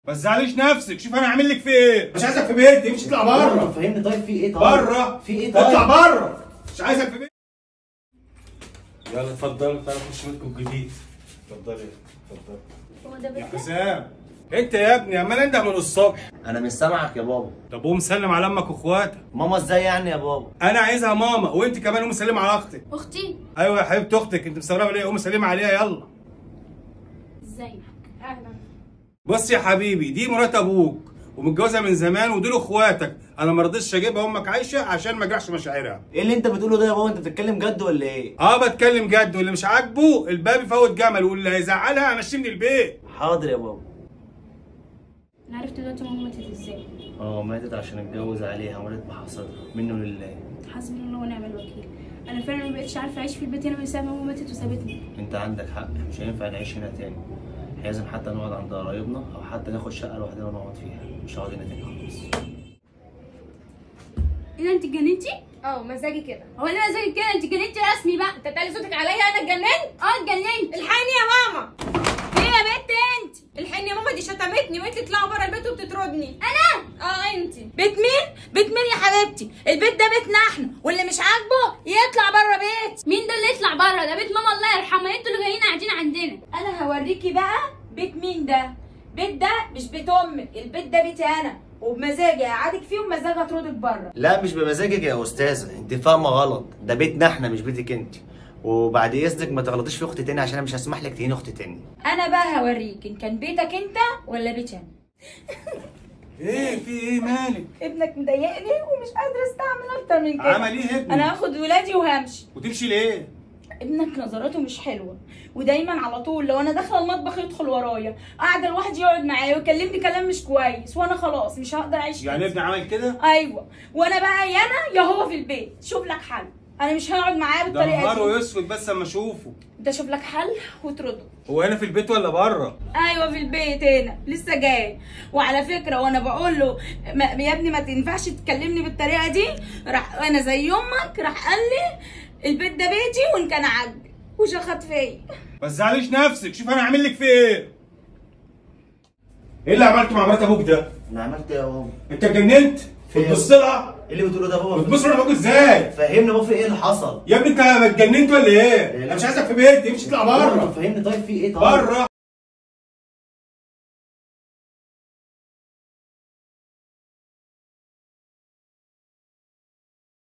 ما تزعليش نفسك شوف انا عامل لك في ايه مش عايزك في بيتي امشي اطلع بره فهمني طيب في ايه طيب بره في ايه طيب اطلع بره مش عايزك في بيتي يلا اتفضلوا تعالوا نخش بيتكم الجديد اتفضلي اتفضلي هو ده يا بيتك؟ حسام انت يا ابني عمال انده من الصبح انا مش سامعك يا بابا طب قوم سلم على امك واخواتك ماما ازاي يعني يا بابا انا عايزها ماما وانت كمان قوم سلم على اختك اختي ايوه يا حبيبه اختك انت مستغربه ليه قوم سلم عليها يلا ازيك اهلا بص يا حبيبي دي مرات ابوك ومتجوزه من زمان ودول اخواتك انا ما رضيتش اجيبها امك عايشه عشان ما اجرحش مشاعرها ايه اللي انت بتقوله ده يا بابا انت بتتكلم جد ولا ايه اه بتكلم جد واللي مش عاجبه الباب يفوت جمل واللي هيزعلها همشيه من البيت حاضر يا بابا انا عرفت دلوقتي ماما ماتت ازاي اه ماتت عشان اتجوز عليها وماتت بحصدها منه لله حسبي الله ونعم الوكيل انا فعلا ما بقتش عارفه اعيش في البيت هنا من ساعه ما ماما ماتت وسابتني انت عندك حق مش هينفع نعيش هنا تاني لازم حتى نقعد عند قرايبنا او حتى ناخد شقه لوحدنا ونقعد فيها مش هقعد هنا تاني خالص ايه ده انت اتجننتي؟ اه مزاجي كده هو انا زي كده انت اتجننتي رسمي بقى انت تعلي صوتك عليا انا اتجننت اه اتجننت الحقني يا ماما ايه يا بنت انت؟ الحقني يا ماما دي شتمتني وانت تطلعوا بره البيت وبتطردني انا؟ اه انت بيت مين؟ بيت مين يا حبيبتي؟ البيت ده بيتنا احنا واللي مش عاجبه يطلع بره بيت مين ده اللي يطلع بره؟ ده بيت ماما الله يرحمها انتوا اللي جايين قاعدين عندنا انا هوريكي بقى بيت مين ده بيت ده مش بيت امك البيت ده بيتي انا وبمزاجي اقعدك فيه وبمزاجي اطردك بره لا مش بمزاجك يا استاذه انت فاهمه غلط ده بيتنا احنا مش بيتك انت وبعد اذنك ما تغلطيش في اخت تاني عشان انا مش هسمح لك تهيني اخت تاني انا بقى هوريك ان كان بيتك انت ولا بيتي انا ايه في ايه مالك ابنك مضايقني ومش قادره استعمل اكتر من كده عمل ايه ابني انا هاخد ولادي وهمشي وتمشي ليه ابنك نظراته مش حلوه ودايما على طول لو انا داخله المطبخ يدخل ورايا قاعده لوحدي يقعد معايا ويكلمني كلام مش كويس وانا خلاص مش هقدر اعيش يعني كده. ابني عمل كده ايوه وانا بقى يا انا يا هو في البيت شوف لك حل انا مش هقعد معاه ده بالطريقه نهاره دي يسود بس اما اشوفه انت شوف لك حل وترده هو هنا في البيت ولا بره ايوه في البيت هنا لسه جاي وعلى فكره وانا بقول له ما يا ابني ما تنفعش تكلمني بالطريقه دي راح انا زي امك راح قال لي البيت ده بيتي وان كان عاجبك وشخط فيا ما تزعليش نفسك شوف انا عامل لك في ايه ايه اللي عملته مع مرات ابوك ده انا عملت ايه يا بابا انت اتجننت في إيه؟ بتبص لها ايه اللي بتقوله ده يا بابا بتبص لابوك ازاي فهمني يا بابا في ايه اللي حصل يا ابني انت اتجننت ولا ايه انا مش عايزك في بيتي امشي اطلع بره فهمني طيب في ايه طيب بره